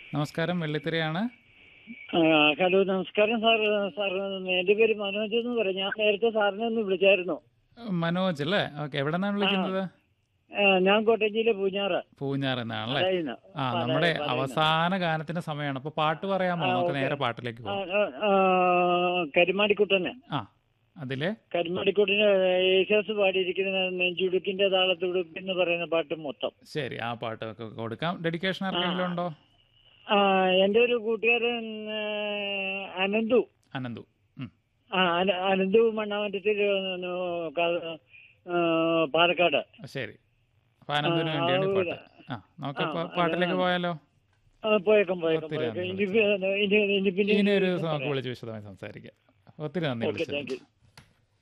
നമസ്കാരം വെള്ളിത്തിരയാണ് ആ, ഹലോ നമസ്കാരം സാർ സാർ എന്റെ പേര് മനോജ് എന്ന് പറയും ഞാൻ നേരത്തെ സാറിനെ ഒന്ന് വിളിച്ചായിരുന്നു മനോജ് അല്ലേ ഓക്കെ എവിടെ നിന്നാണ് വിളിക്കുന്നത് ആ, ഞാൻ കോട്ടയം ജില്ല പൂഞ്ഞാറ് പൂഞ്ഞാറ് എന്നാണല്ലേ പാലായിന്ന്. ആ പാലായി- നമ്മുടെ പാലായിന്ന്. അവസാന ഗാനത്തിന്റെ സമയമാണ് അപ്പൊ പാട്ട് പറയാമോ ആ, നമുക്ക് ഓക്കേ. നേരെ പാട്ടിലേക്ക് ആ, പോകാം ആ, ആ, കരിമാടിക്കുട്ടന് ആ അതിലെ കരിമാടിക്കുട്ടന് യേശാസ് പാടിയിരിക്കുന്ന നെഞ്ചുടുക്കിന്റെ താളത്തുടുപ്പ് എന്ന് പറയുന്ന പാട്ട് മൊത്തം ശരി ആ പാട്ട് ഒക്കെ കൊടുക്കാം ഡെഡിക്കേഷൻ ആർക്കെങ്കിലും ഉണ്ടോ ആ, എന്റെ ഒരു കൂട്ടുകാരൻ ആ, അനന്തു അനന്തു ഉം. ആ അന- അനന്തു മണ്ണാമറ്റത്തിൽ പാലക്കാട് ശരി അപ്പൊ അനന്തുവിന് ആ, വേണ്ടിയാണ് ഈ ആ, പാട്ട് ആ നമുക്ക് ആ, പാട്ടിലേക്ക് അത് പോയാലോ ആ, പോയേക്കാം പോയേക്കാം ഒത്തിരി പോയേക്കാം നന്ദി. ഇനി ഇനി ഇനി പിന്നെ ഇനി ഒരു ദിവസം നമുക്ക് വിളിച്ച് വിശദമായി സംസാരിക്കാം ഒത്തിരി നന്ദി ഓക്കെ താങ്ക് വിളിച്ചത് യു